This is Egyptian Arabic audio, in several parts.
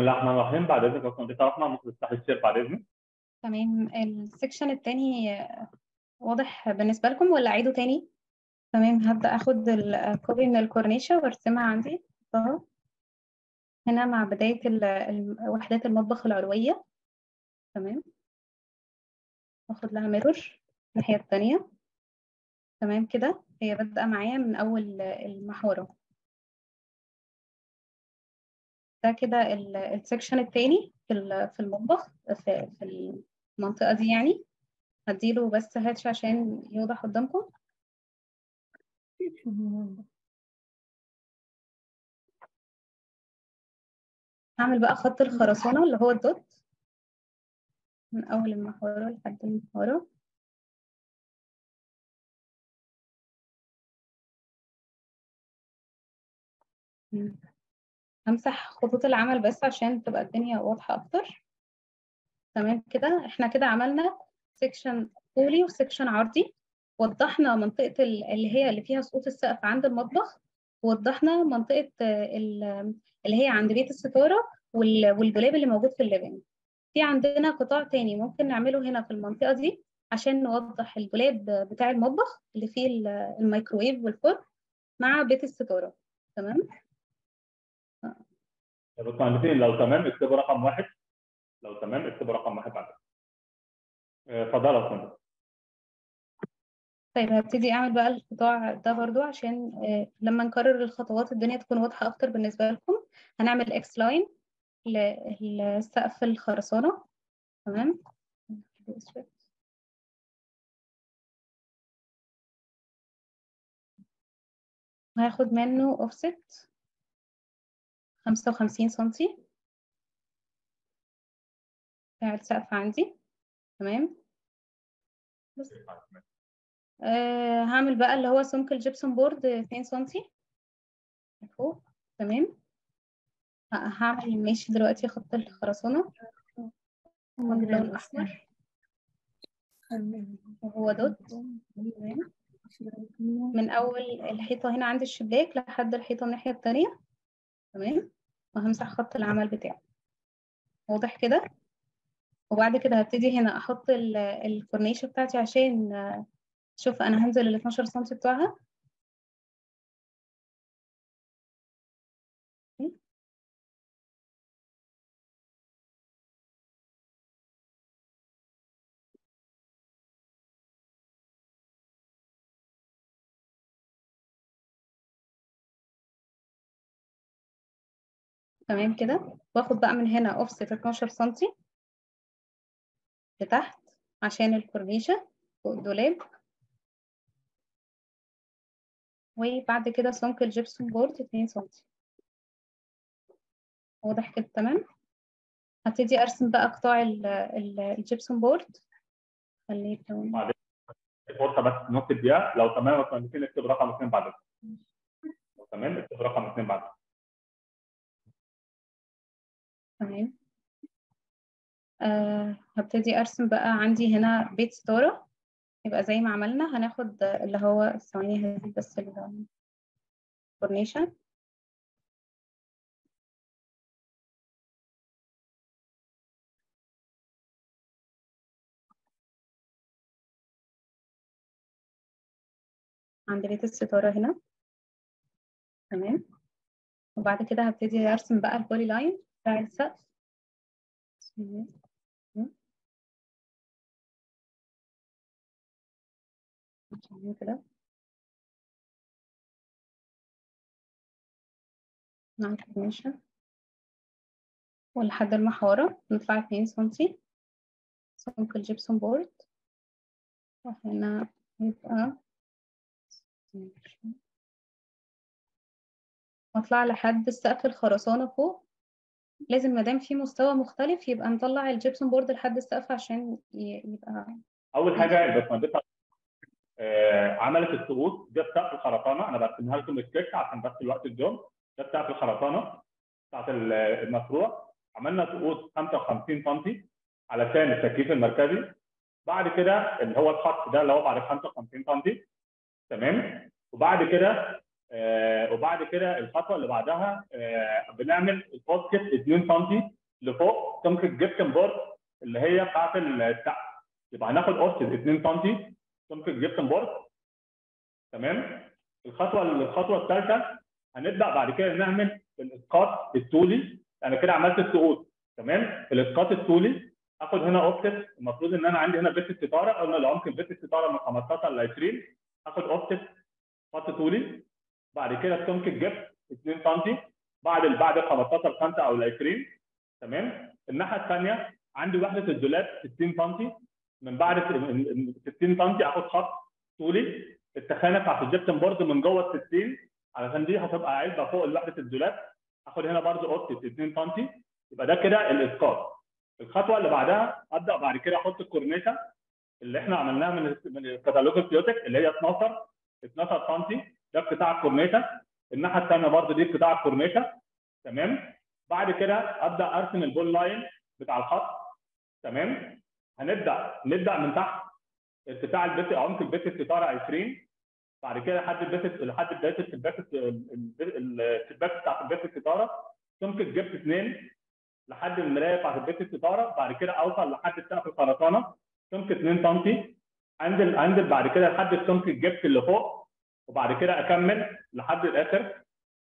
الله الرحمن الرحيم بعد اذنك يا باشمهندس رحمه ممكن تفتحي الشير بعد اذنك تمام السكشن التاني واضح بالنسبة لكم ولا أعيده تاني؟ تمام هبدأ أخد الكوبي من الكورنيشة وأرسمها عندي أهو هنا مع بداية ال- ال- وحدات المطبخ العلوية تمام واخد لها ميرور الناحية التانية تمام كده هي بادئة معايا من أول المحورة ده كده ال- السكشن التاني في ال- في المطبخ في في المنطقة دي يعني هديله بس هاتش عشان يوضح قدامكم هعمل بقى خط الخرسانة اللي هو الدوت من أول المحورة لحد المحورة مم. همسح خطوط العمل بس عشان تبقى الدنيا واضحة أكتر تمام كده احنا كده عملنا سيكشن طولي وسيكشن عرضي وضحنا منطقة ال- اللي هي اللي فيها سقوط السقف عند المطبخ ووضحنا منطقة آه، ال- اللي هي عند بيت الستارة وال- والدولاب اللي موجود في الليفينج في عندنا قطاع تاني ممكن نعمله هنا في المنطقة دي عشان نوضح الدولاب بتاع المطبخ اللي فيه ال- الميكروويف والفرن مع بيت الستارة تمام يا باشمهندسين لو تمام اكتبوا رقم واحد لو تمام اكتبوا رقم واحد بعد آه، اتفضل يا باشمهندس طيب هبتدي اعمل بقى القطاع ده برضو عشان آه، لما نكرر الخطوات الدنيا تكون واضحة اكتر بالنسبة لكم هنعمل اكس لاين لسقف الخرسانة تمام وهاخد منه اوفست خمسة وخمسين سنتي بتاع السقف عندي تمام بس آه هعمل بقى اللي هو سمك الجبسون بورد اتنين سنتي فوق تمام ه- هعمل ماشي دلوقتي خط الخرسانة لون أحمر وهو دوت تمام من أول الحيطة هنا عند الشباك لحد الحيطة الناحية التانية تمام وهمسح خط العمل بتاعه واضح كده وبعد كده هبتدي هنا أحط ال- الكورنيشة بتاعتي عشان آه، شوف أنا هنزل ال 12 سنتي بتوعها تمام كده واخد بقى من هنا اوفست 12 سنتي لتحت عشان الكورنيشة فوق الدولاب وبعد كده سمك الجبسون بورد 2 سنتي واضح كده تمام هبتدي ارسم بقى قطاع ال- ال- الجبسون بورد خليه بلون بعدين فرصه بس نص دقيقه لو تمام يا باشمهندسين اكتب رقم اثنين بعد لو تمام اكتب رقم اثنين بعد تمام آه هبتدي ارسم بقى عندي هنا بيت ستارة يبقى زي ما عملنا هناخد اللي هو ثواني هذه بس الكورنيشن عند بيت الستارة هنا تمام وبعد كده هبتدي ارسم بقى البولي لاين بتاع السقف بسم الله. تمام كده مع الكورنيشن ولحد المحورة نطلع اتنين سنتي سمك الجبسون بورد وهنا يبقى واطلع لحد السقف الخرسانة فوق لازم مادام في مستوى مختلف يبقى نطلع الجبسون بورد لحد السقف عشان ي- يبقى اول حاجه الباشمهندسه آه، عملت السقوط ده سقف الخرسانه انا برسمها لكم سكتش عشان بس الوقت الجوم ده سقف الخرسانه بتاعت ال- المشروع عملنا سقوط 55 سم علشان التكييف المركزي بعد كده اللي هو الخط ده اللي هو بعد 55 سم تمام وبعد كده آه، وبعد كده الخطوه اللي بعدها آه، بنعمل البوسكت 2 سم لفوق سمك الجبتن بورد اللي هي بتاعت السقف يبقى هناخد اوسكت 2 سم سمك الجبتن بورد تمام الخطوه الخطوه الثالثه هنبدا بعد كده نعمل الاسقاط الطولي انا كده عملت السقوط تمام الاسقاط الطولي اخد هنا اوفست المفروض ان انا عندي هنا بيت الستاره قلنا العمق بيت الستاره من 15 ل 20 اخد اوفست خط طولي بعد كده سمك الجبس 2 سم بعد بعد 15 5 او ال 20 تمام الناحيه الثانيه عندي وحده الدولاب 60 سم من بعد 60 سم اخد خط طولي التخانه بتاعت الجبتن بورد من جوه ال 60 علشان دي هتبقى علبه فوق وحده الدولاب اخد هنا برضو اوضتي 2 سم يبقى ده كده الاسقاط الخطوه اللي بعدها ابدا بعد كده احط الكورنيشه اللي احنا عملناها من من الكتالوج الكيوتك اللي هي 12 12 سم ده قطاع الكورنيشه الناحيه الثانيه برضو دي قطاع الكورنيشه تمام بعد كده ابدا ارسم البول لاين بتاع الخط تمام هنبدا نبدا من تحت ارتفاع البيت عمق البيت الستاره 20 بعد كده لحد البيت لحد بدايه الشباك الشباك بتاعت البيت الستاره سمك الجبس 2 لحد المرايه بتاعت البيت الستاره بعد كده اوصل لحد سقف الخرسانه سمك 2 سم انزل انزل بعد كده لحد السمك الجبس اللي فوق وبعد كده اكمل لحد الاخر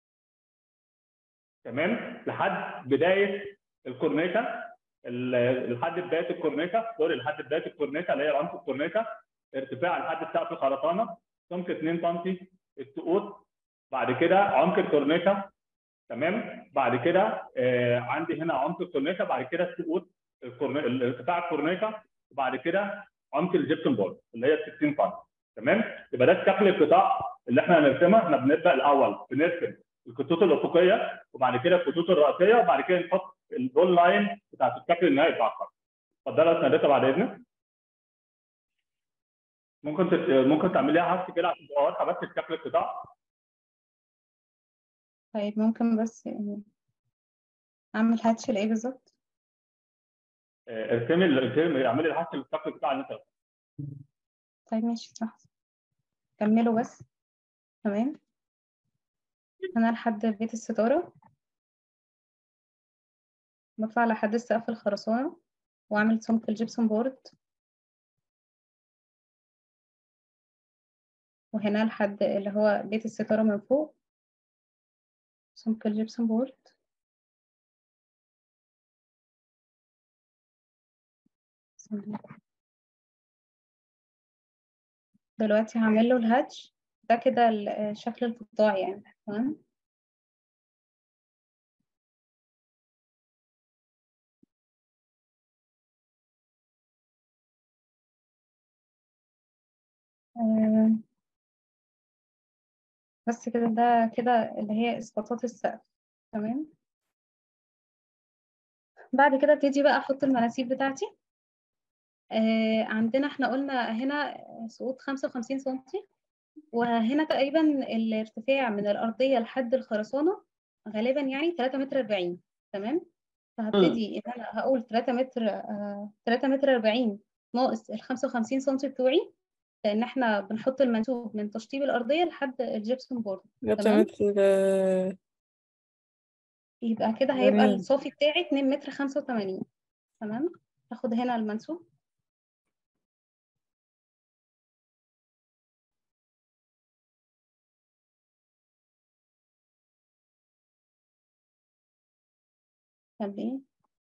تمام لحد بدايه الكورنيشه ال- لحد بدايه الكورنيشه سوري لحد بدايه الكورنيشه اللي هي عمق الكورنيشه ارتفاع لحد سقف الخرسانه سمك 2 سم السقوط بعد كده عمق الكورنيشه تمام بعد كده آه عندي هنا عمق الكورنيشه بعد كده السقوط الكورني- ارتفاع الكورنيشه وبعد كده عمق الجبسون بورد اللي هي 60 سم تمام يبقى ده شكل القطاع اللي احنا هنرسمها احنا بنبدا الاول بنرسم الخطوط الافقيه وبعد كده الخطوط الرئيسيه وبعد كده نحط البول لاين بتاعت الشكل النهائي بتاع الخط اتفضلي يا سندسه بعد اذنك ممكن تت... ممكن تعمليها عكس كده عشان تبقى واضحه بس شكل القطاع طيب ممكن بس يعني اعمل هاتش لايه بالظبط آه، ارسمي ال- ارسمي اعملي العكس للشكل القطاع اللي انت طيب ماشي صح كملوا بس تمام انا لحد بيت الستاره بطلع لحد السقف الخرسانه واعمل سمك الجبسون بورد وهنا لحد اللي هو بيت الستاره من فوق سمك الجبسون بورد دلوقتي هعمل له الهاتش ده كده ال- شكل القطاع يعني تمام آه، بس كده ده كده اللي هي اسقاطات السقف تمام بعد كده ابتدي بقى احط المناسيب بتاعتي آه عندنا احنا قلنا هنا سقوط 55 سنتي وهنا تقريبا الارتفاع من الأرضية لحد الخرسانة غالبا يعني 3 متر 40 تمام فهبتدي ان انا هقول 3 متر آه 3 متر 40 ناقص ال 55 سنتي بتوعي لان احنا بنحط المنسوب من تشطيب الأرضية لحد الجبسون بورد جبت تمام. متر آه، يبقى كده هيبقى جميل. الصافي بتاعي 2 متر 85 تمام هاخد هنا المنسوب خليه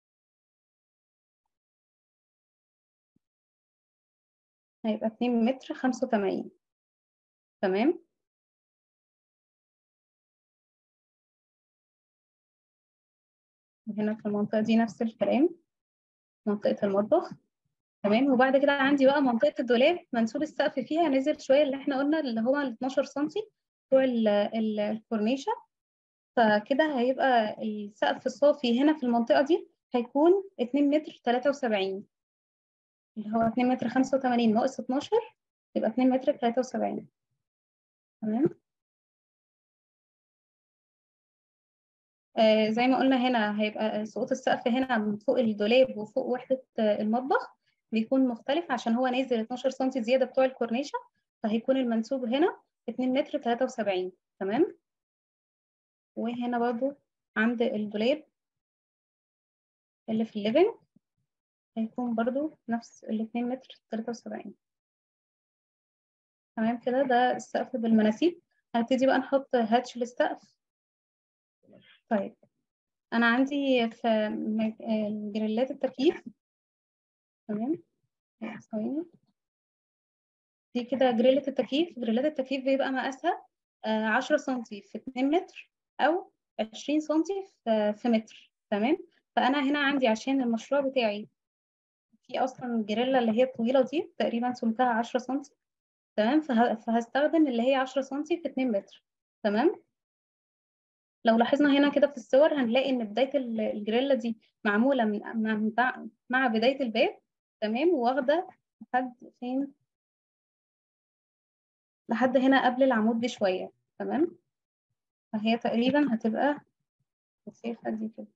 هيبقى 2 متر 85 تمام وهنا في المنطقة دي نفس الكلام منطقة المطبخ تمام وبعد كده عندي بقى منطقة الدولاب منسوب السقف فيها نزل شوية اللي احنا قلنا اللي هو ال 12 سنتي بتوع ال- ال- الكورنيشة فكده هيبقى السقف الصافي هنا في المنطقة دي هيكون 2 متر 73 اللي هو 2 متر 85 ناقص 12 يبقى 2 متر 73 تمام آه زي ما قلنا هنا هيبقى سقوط السقف هنا من فوق الدولاب وفوق وحدة آه، المطبخ بيكون مختلف عشان هو نازل 12 سم زيادة بتوع الكورنيشة فهيكون المنسوب هنا 2 متر 73 تمام وهنا برضو عند الدولاب اللي في الليفنج هيكون برضو نفس الاتنين متر تلاتة وسبعين تمام كده ده السقف بالمناسيب هنبتدي بقى نحط هاتش للسقف طيب انا عندي في م- جريلات التكييف تمام ثواني دي كده جريلة التكييف جريلات التكييف بيبقى مقاسها آه، عشرة سنتي في اتنين متر أو عشرين سنتي في في متر تمام فأنا هنا عندي عشان المشروع بتاعي في أصلا جريلا اللي هي الطويلة دي تقريبا سمكها عشرة سنتي تمام فه- فهستخدم اللي هي عشرة سنتي في اتنين متر تمام لو لاحظنا هنا كده في الصور هنلاقي ان بدايه ال- الجريلا دي معموله من مع, مع- مع بدايه الباب تمام واخده لحد فين لحد هنا قبل العمود بشويه تمام فهي تقريبا هتبقى مسافه دي كده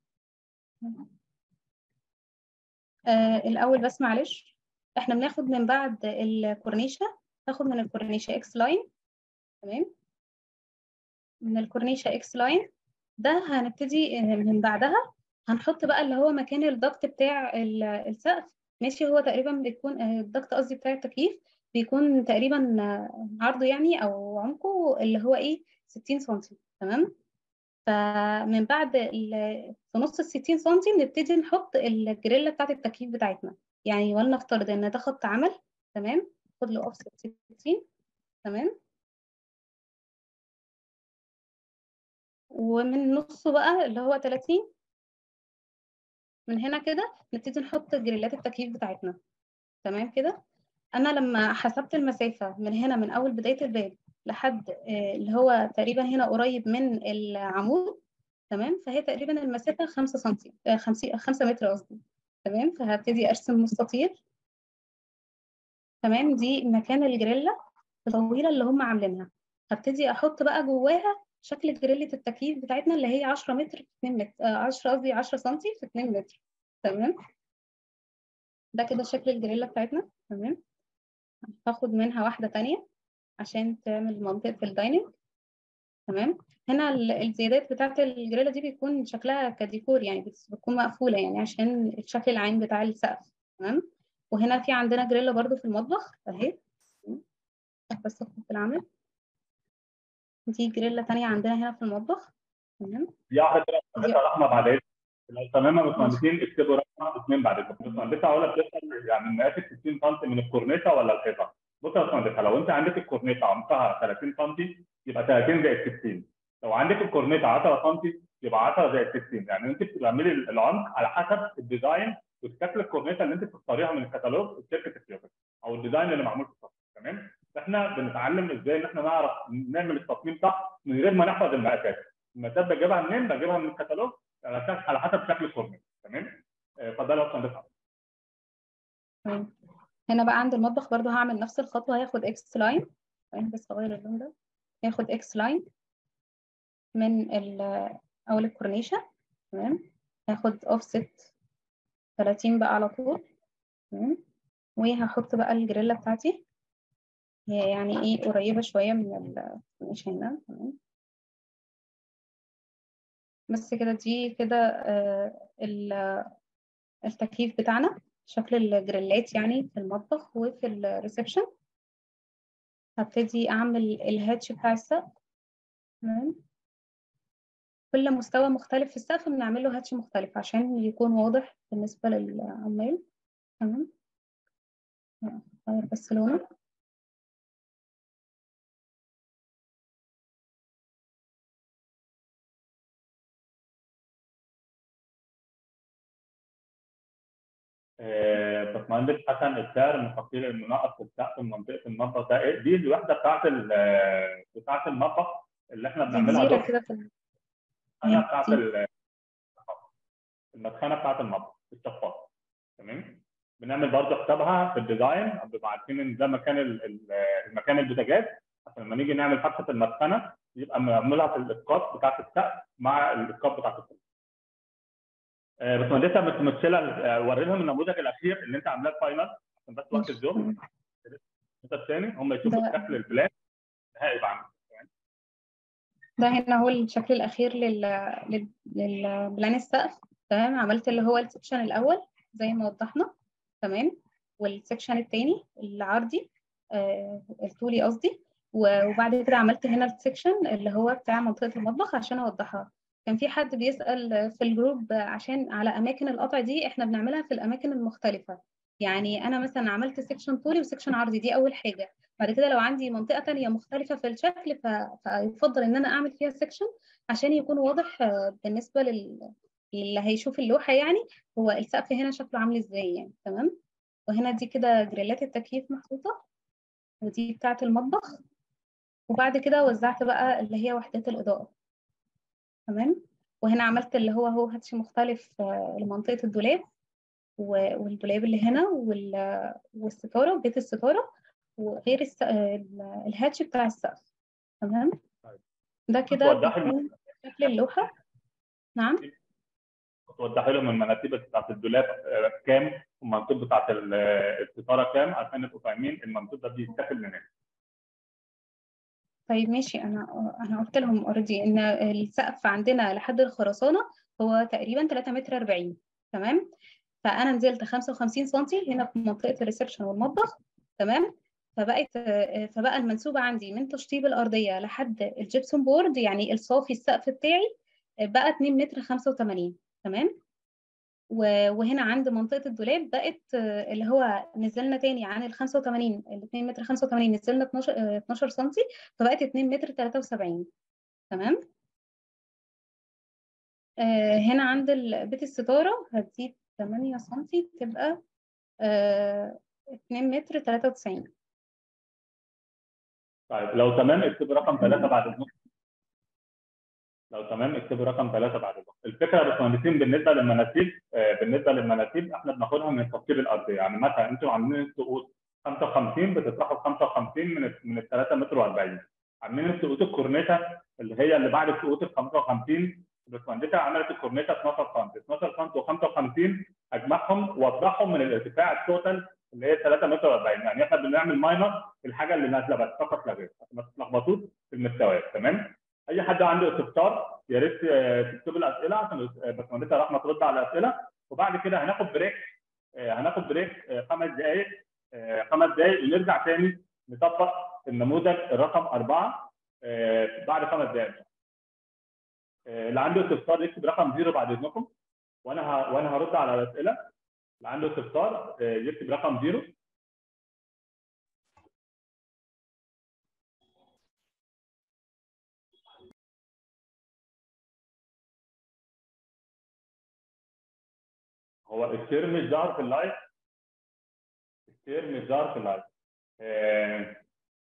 آه الاول بس معلش احنا بناخد من بعد الكورنيشه هاخد من الكورنيشه اكس لاين تمام من الكورنيشه اكس لاين ده هنبتدي آه، من بعدها هنحط بقى اللي هو مكان الضغط بتاع ال- السقف ماشي هو تقريبا بيكون آه، الضغط قصدي بتاع التكييف بيكون تقريبا آه، عرضه يعني او عمقه اللي هو ايه 60 سنتي تمام فمن بعد ال- في نص ال 60 سنتي بنبتدي نحط الجريلا بتاعت التكييف بتاعتنا يعني ولنفترض ان ده خط عمل تمام خد له اوفست 60 تمام ومن نصه بقى اللي هو 30 من هنا كده نبتدي نحط جريلات التكييف بتاعتنا تمام كده انا لما حسبت المسافه من هنا من اول بدايه الباب لحد آه، اللي هو تقريبا هنا قريب من العمود تمام فهي تقريبا المسافه 5 سم 5 5 متر قصدي تمام فهبتدي ارسم مستطيل تمام دي مكان الجريلا الطويله اللي هم عاملينها هبتدي احط بقى جواها شكل جريلة التكييف بتاعتنا اللي هي 10 متر في 2 متر آه، 10 قصدي 10 سنتي في 2 متر تمام ده كده شكل الجريلا بتاعتنا تمام هاخد منها واحدة تانية عشان تعمل منطقة الدايننج تمام هنا ال- الزيادات بتاعت الجريلا دي بيكون شكلها كديكور يعني بت- بتكون مقفولة يعني عشان الشكل العام بتاع السقف تمام وهنا في عندنا جريلا برضو في المطبخ اهي بس في العمل دي جريلا تانية عندنا هنا في المطبخ تمام دي واحده كده دي- مهندسه رحمه بعد اذنك لو تمام يا باشمهندسين اكتبوا رقم اثنين بعد اذنك الباشمهندسه علا بتسال يعني مقاسك 60 سم من الكورنيشه ولا الحيطه؟ بص يا باشمهندسه لو انت عندك الكورنيشه عمقها 30 سم يبقى 30 زائد 60 لو عندك الكورنيشه 10 سم يبقى 10 زائد 60 يعني انت بتعملي العمق على حسب الديزاين وشكل الكورنيشه اللي انت بتختاريها من الكتالوج شركه السيوف او الديزاين اللي معمول في الصف تمام؟ فاحنا بنتعلم ازاي ان احنا نعرف نعمل التصميم صح من غير ما نحفظ المقاسات المقاسات بجيبها منين؟ بجيبها من الكتالوج على أساس- على حسب شكل الكورنيش تمام؟ آه، اتفضلي يا باشمهندسه تمام. هنا بقى عند المطبخ برضو هعمل نفس الخطوة هاخد اكس لاين بس اغير اللون ده هاخد اكس لاين من ال- اول الكورنيشة تمام هاخد اوفست 30 بقى على طول تمام وهحط بقى الجريلا بتاعتي هي يعني ايه قريبة شوية من الكورنيشة هنا تمام بس كده دي كده آه، ال- التكييف بتاعنا شكل الجريلات يعني في المطبخ وفي الريسبشن هبتدي اعمل الهاتش بتاع السقف تمام كل مستوى مختلف في السقف بنعمل له هاتش مختلف عشان يكون واضح بالنسبة للعمال تمام غير بس لونه آه، باشمهندس حسن السعر المفصلي المنقط في السقف في منطقه المطبخ ده إيه؟ دي الوحده بتاعت ال- آه، بتاعت المطبخ اللي احنا دي بنعملها جزيرة دور كده في ال- المدخنه هي بتاعت دي. ال- المدخنه بتاعت المطبخ الشفاط تمام بنعمل برضه حسابها في الديزاين بنبقى عارفين ان ده مكان ال- ال- المكان البوتاجاز عشان لما نيجي نعمل فتحه المدخنه يبقى معمولها في الاسقاط بتاعت السقف مع الاسقاط بتاعت السقف آه، باشمهندسه متمثله آه، وري لهم النموذج الاخير اللي انت عاملاه فاينل عشان بس وقت الزوم تمام. النقطه الثاني هم يشوفوا ده- شكل البلان النهائي بعمل ده هنا هو الشكل الأخير لل لل للبلان السقف تمام عملت اللي هو السكشن الأول زي ما وضحنا تمام والسكشن التاني العرضي آه الطولي قصدي وبعد كده عملت هنا السكشن اللي هو بتاع منطقة المطبخ عشان أوضحها كان في حد بيسأل في الجروب عشان على أماكن القطع دي إحنا بنعملها في الأماكن المختلفة يعني أنا مثلا عملت سكشن طولي وسكشن عرضي دي أول حاجة بعد كده لو عندي منطقة تانية مختلفة في الشكل ف... فيفضل إن أنا أعمل فيها سكشن عشان يكون واضح بالنسبة لل... اللي هيشوف اللوحة يعني هو السقف هنا شكله عامل إزاي يعني تمام وهنا دي كده جريلات التكييف محطوطة ودي بتاعة المطبخ وبعد كده وزعت بقى اللي هي وحدات الإضاءة تمام وهنا عملت اللي هو هو هاتش مختلف لمنطقة الدولاب والدولاب اللي هنا والستارة بيت الستارة وغير الس... الهاتش بتاع السقف تمام ده كده بيكون شكل اللوحة نعم توضحي لهم المناسيب بتاعت الدولاب كام والمنطوب بتاعت الستاره كام عشان نبقوا فاهمين المنطوب ده بيتاكل منين طيب ماشي انا انا قلت لهم اوريدي ان السقف عندنا لحد الخرسانه هو تقريبا 3 متر 40 تمام فانا نزلت 55 سم هنا في منطقه الريسبشن والمطبخ تمام فبقت فبقى المنسوبه عندي من تشطيب الارضيه لحد الجبسون بورد يعني الصافي السقف بتاعي بقى 2 متر 85 تمام وهنا عند منطقه الدولاب بقت اللي هو نزلنا تاني عن ال 85 ال 2 متر 85 نزلنا 12 12 سم فبقت 2 متر 73 تمام آه هنا عند بيت الستاره هتزيد 8 سم تبقى آه 2 متر 93 طيب لو تمام اكتب رقم 3 بعد النص لو تمام اكتب رقم 3 بعد النص الفكره يا باشمهندسين بالنسبه للمناسيب آه بالنسبه للمناسيب احنا بناخدها من التفصيل الارضي يعني مثلا انتوا عاملين السقوط 55 بتطرحوا 55 من من ال 3 متر و40 عاملين السقوط الكورنيتا اللي هي اللي بعد السقوط ال 55 الباشمهندسه عملت الكورنيتا 12 سم 12 سم و55 اجمعهم واطرحهم من الارتفاع التوتال اللي هي 3 متر و40 يعني احنا بنعمل ماينر في الحاجه اللي نازله بس فقط لا غير عشان ما تتلخبطوش في المستويات تمام اي حد عنده استفسار يا ريت تكتب الاسئله عشان الباشمهندسه رحمه ترد على الاسئله وبعد كده هناخد بريك هناخد بريك خمس دقائق خمس دقائق ونرجع تاني نطبق النموذج الرقم اربعه بعد خمس دقائق اللي عنده استفسار يكتب رقم زيرو بعد اذنكم وانا ه... وانا هرد على الاسئله اللي عنده استفسار يكتب رقم زيرو هو الشير مش ظاهر في اللايف الشير مش ظاهر في اللايف آه...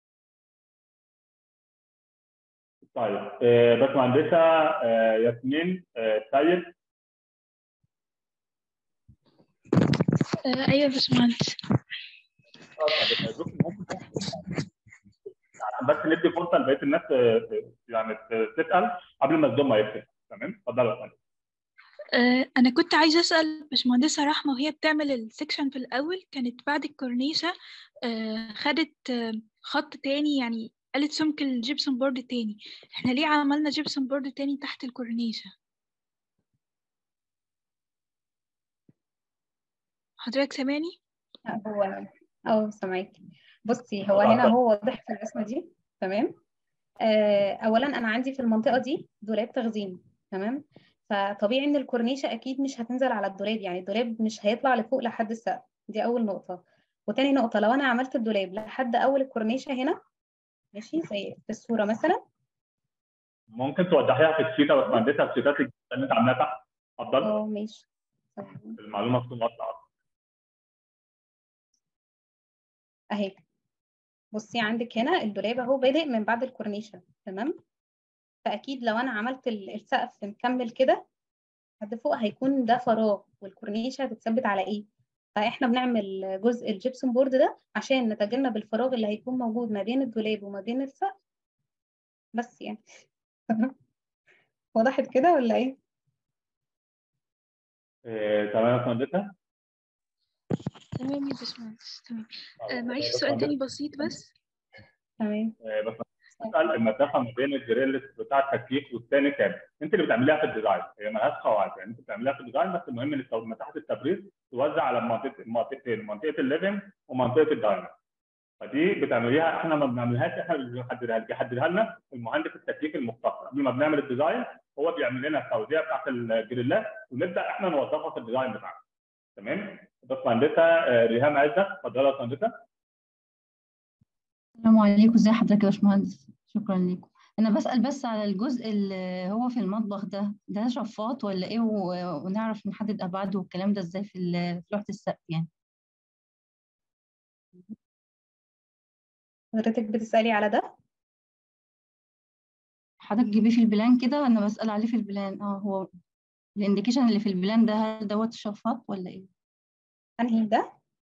طيب آه باشمهندسه آه ياسمين سيد ايوه يا باشمهندس بس ندي فرصه لبقيه الناس يعني تسال قبل ما الزوم ما يقفل تمام اتفضل يا فندم أنا كنت عايزة أسأل باشمهندسة رحمة وهي بتعمل السكشن في الأول كانت بعد الكورنيشة خدت خط تاني يعني قالت سمك الجبسون بورد تاني احنا ليه عملنا جبسون بورد تاني تحت الكورنيشة حضرتك سامعني؟ هو اه سامعاك بصي هو هنا هو واضح في الرسمة دي تمام آه أولا أنا عندي في المنطقة دي دولاب تخزين تمام فطبيعي ان الكورنيشه اكيد مش هتنزل على الدولاب يعني الدولاب مش هيطلع لفوق لحد السقف دي اول نقطه وتاني نقطه لو انا عملت الدولاب لحد اول الكورنيشه هنا ماشي زي في الصوره مثلا ممكن توضحيها في الشيت او باشمهندسه في الشيتات اللي انت عاملاها تحت اتفضل اه ماشي المعلومه تكون واضحه اهي بصي عندك هنا الدولاب اهو بادئ من بعد الكورنيشه تمام فاكيد لو انا عملت السقف مكمل كده لحد فوق هيكون ده فراغ والكورنيشه هتتثبت على ايه فاحنا بنعمل جزء الجبسون بورد ده عشان نتجنب الفراغ اللي هيكون موجود ما بين الدولاب وما بين السقف بس يعني وضحت كده ولا ايه إيه، تمام يا باشمهندسه تمام يا باشمهندس تمام آه معلش سؤال تاني بسيط بس تمام إيه، باشمهندسة بتسال المسافه ما بين الجريل بتاع التكييف والثاني كام انت اللي بتعمليها في الديزاين هي مالهاش قواعد يعني انت بتعمليها في الديزاين بس المهم ان التو- مساحه التبريد توزع على منطقه منطقتين منطقه الليفنج ومنطقه الداينر فدي بتعمليها احنا ما بنعملهاش احنا اللي بنحددها بيحددها لنا المهندس التكييف المختص قبل ما بنعمل الديزاين هو بيعمل لنا التوزيع بتاعت الجريلات ونبدا احنا نوظفها في الديزاين بتاعنا تمام باشمهندسه آه، ريهام عزت اتفضلي يا باشمهندسه السلام عليكم ازي حضرتك يا باشمهندس شكرا لكم انا بسأل بس على الجزء اللي هو في المطبخ ده ده شفاط ولا ايه و- ونعرف نحدد ابعاده والكلام ده ازاي في ال- في لوحة السقف يعني حضرتك بتسألي على ده حضرتك جيبيه في البلان كده انا بسأل عليه في البلان اه هو الانديكيشن اللي في البلان ده هل دوت شفاط ولا ايه انهي ده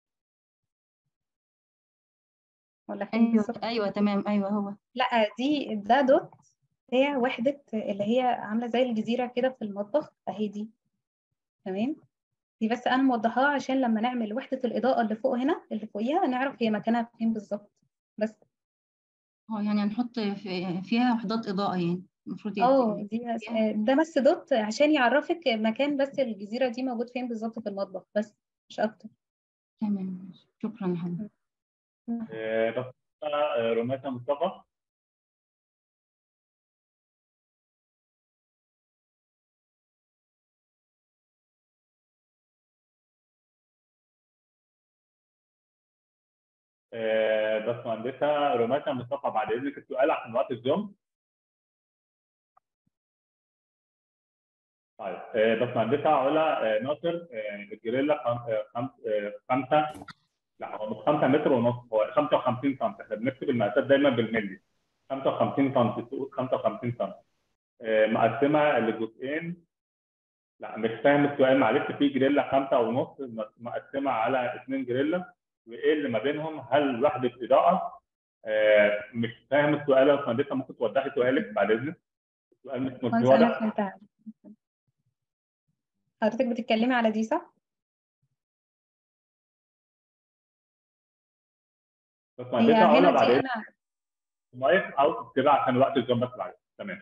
ولا فين ايوه بالظبط ايوه تمام ايوه هو لا دي ده دوت هي وحدة اللي هي عاملة زي الجزيرة كده في المطبخ اهي دي تمام دي بس انا موضحاها عشان لما نعمل وحدة الإضاءة اللي فوق هنا اللي فوقيها نعرف هي مكانها فين بالظبط بس اه يعني هنحط في- فيها وحدات اضاءة يعني المفروض اه يت- دي بس ده بس دوت عشان يعرفك مكان بس الجزيرة دي موجود فين بالظبط في المطبخ بس مش اكتر تمام شكرا يا حضرتك آه، باشمهندسه آه، رميسه مصطفى آه، باشمهندسه رميسه مصطفى بعد اذنك السؤال عشان وقت الزوم طيب آه، باشمهندسه علا آه، ناصر آه، الجريلا خم- آه، خم- آه، خمسه لا هو مش 5 متر ونص هو 55 سم احنا بنكتب المقاسات دايما بالملي 55 سم تقول 55 سم آه، مقسمه لجزئين لا مش فاهم السؤال معلش في جريلا خمسة ونص مقسمة على اثنين جريلا وايه اللي ما بينهم هل وحدة إضاءة آه، مش فاهم السؤال يا باشمهندسة ممكن توضحي سؤالك بعد إذنك السؤال مش مش خلاص انا واضح فهمتها حضرتك بتتكلمي على دي صح؟ هي باشمهندسة علا هنا بعد دي إذنك انا مايك أو تكتبها عشان وقت الزوم بس بعد تمام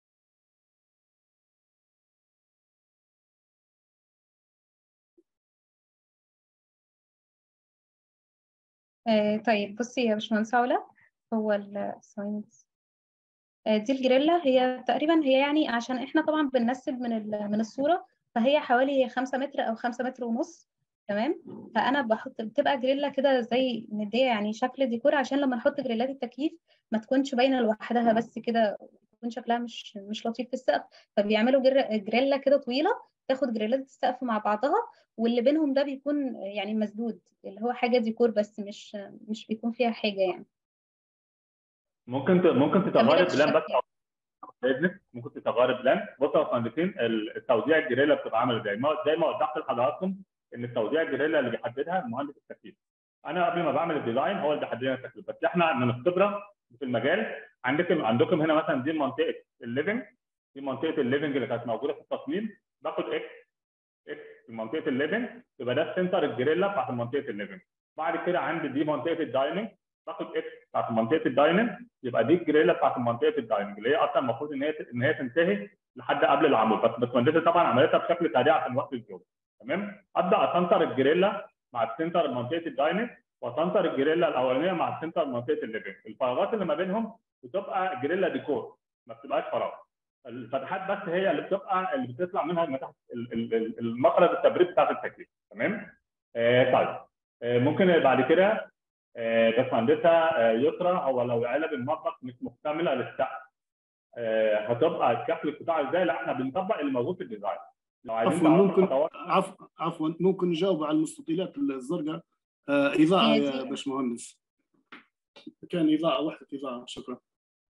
آه طيب بصي يا باشمهندسة علا هو ال ثواني بس. آه، دي الجريلا هي تقريبا هي يعني عشان احنا طبعا بننسب من ال- من الصورة فهي حوالي خمسة متر أو خمسة متر ونص تمام فأنا بحط بتبقى جريلا كده زي مدية يعني شكل ديكور عشان لما نحط جريلات التكييف ما تكونش باينة لوحدها بس كده يكون شكلها مش مش لطيف في السقف فبيعملوا جر- جريلا كده طويلة تاخد جريلات السقف مع بعضها واللي بينهم ده بيكون يعني مسدود اللي هو حاجة ديكور بس مش مش بيكون فيها حاجة يعني ممكن ت- ممكن مكملة تغير البلان الشكل بس أو باذنك ممكن تغير البلان بصوا يا باشمهندسين ال- التوزيع الجريلا بتبقى عامله ازاي ما- زي ما وضحت لحضراتكم ان التوزيع الجريلا اللي بيحددها مهندس التكييف انا قبل ما بعمل الديزاين هو اللي بيحدد لنا التكييف بس احنا من الخبره في المجال عندكم عندكم هنا مثلا دي منطقه الليفنج دي منطقه الليفنج اللي كانت موجوده في التصميم باخد اكس اكس في منطقه الليفنج يبقى ده سنتر الجريلا بتاعت منطقه الليفنج بعد كده عندي دي منطقه الدايننج باخد اكس بتاعت منطقه الدايننج يبقى دي الجريلا بتاعت منطقه الدايننج اللي هي اصلا المفروض ان هي ان هي تنتهي لحد قبل العمود بس بس مهندسه طبعا عملتها بشكل سريع عشان وقت الجو تمام ابدا اسنتر الجريلا مع السنتر منطقه الدايننج واسنتر الجريلا الاولانيه مع السنتر منطقه الليفنج الفراغات اللي ما بينهم بتبقى جريلا ديكور ما بتبقاش فراغ الفتحات بس هي اللي بتبقى اللي بتطلع منها المساحه ال- ال- ال- المخرج التبريد بتاعت التكييف تمام آه طيب آه ممكن بعد كده آه باشمهندسه آه يسرا هو لو علب المطبخ مش مكتمله للسقف آه هتبقى الشكل القطاع ازاي؟ لا احنا بنطبق اللي موجود في الديزاين لو عايزين عفوا تعرفوا ممكن الخطوات عفوا عفوا ممكن نجاوب على المستطيلات الزرقاء آه اضاءه هي يا دي- باشمهندس كان اضاءه وحده اضاءه شكرا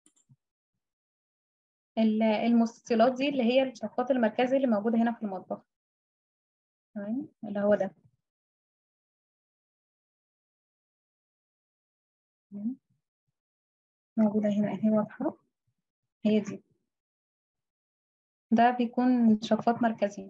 ال- المستطيلات دي اللي هي الشفاط المركزي اللي موجود هنا في المطبخ تمام اللي هو ده تمام. موجودة هنا اهي واضحة هي دي ده بيكون شفاط مركزي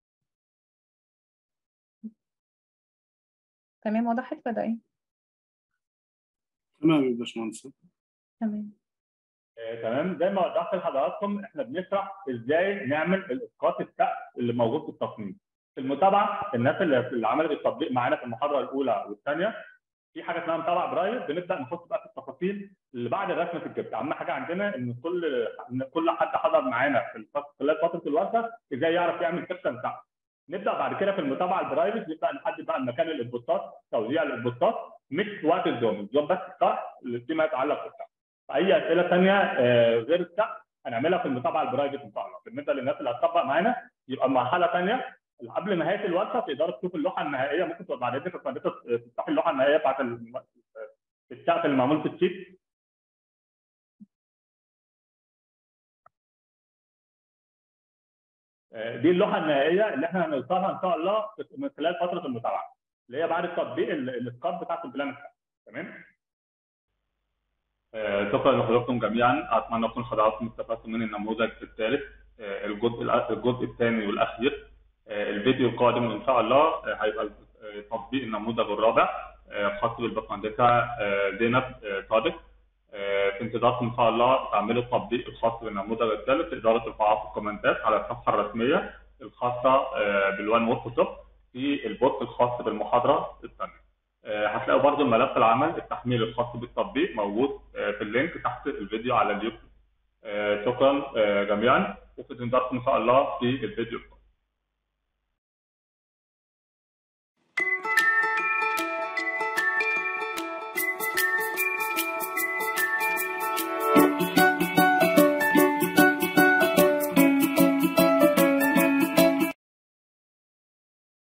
تمام وضحت ولا ايه؟ تمام يا باشمهندس تمام آه، تمام زي ما وضحت لحضراتكم احنا بنشرح ازاي نعمل الاسقاط السقف اللي موجود في التصميم. في المتابعه الناس اللي اللي عملت التطبيق معانا في المحاضره الاولى والثانيه في حاجه اسمها متابعه برايف بنبدا نخش بقى في التفاصيل اللي بعد رسمه الجبت اهم حاجه عندنا ان كل ان كل حد حضر معانا في الفت- خلال فتره الورشه ازاي يعرف يعمل سكشن سقف. نبدا بعد كده في المتابعه البرايفت نبدا نحدد بقى مكان الانبوستات توزيع الانبوستات مش وقت الزوم الزوم بس صح فيما يتعلق بالسقف. اي اسئله ثانيه آه، غير السقف هنعملها في المتابعه البرايفت ان شاء الله بالنسبه للناس اللي هتطبق معانا يبقى مرحله ثانيه قبل نهايه الورشه تقدروا تشوفوا اللوحه النهائيه ممكن تبقى بعد اذنك يا فندم تفتحي اللوحه النهائيه بتاعت الم- السقف اللي معمول في الشيت آه، دي اللوحه النهائيه اللي احنا هنوصلها ان شاء الله من خلال فتره المتابعه اللي هي بعد تطبيق ال- الاسقاط بتاعت البلان بتاعك. تمام آه، شكرا لحضراتكم جميعا اتمنى تكون حضراتكم استفدتوا من النموذج الثالث آه، الجزء الأ- الجزء الثاني والاخير آه، الفيديو القادم ان شاء الله آه، هيبقى آه، تطبيق النموذج الرابع آه، خاص بالباشمهندسه آه، زينب آه، صادق آه، في انتظاركم ان شاء الله تعملوا التطبيق الخاص بالنموذج الثالث تقدروا ترفعوه في الكومنتات على الصفحه الرسميه الخاصه آه، بالوان ورك شوب في البوست الخاص بالمحاضره الثانيه. آه، هتلاقوا برضو الملف العمل التحميل الخاص بالتطبيق موجود آه، في اللينك تحت الفيديو على اليوتيوب. آه، شكرا آه، جميعا وفي انتظاركم ان شاء الله في الفيديو القادم.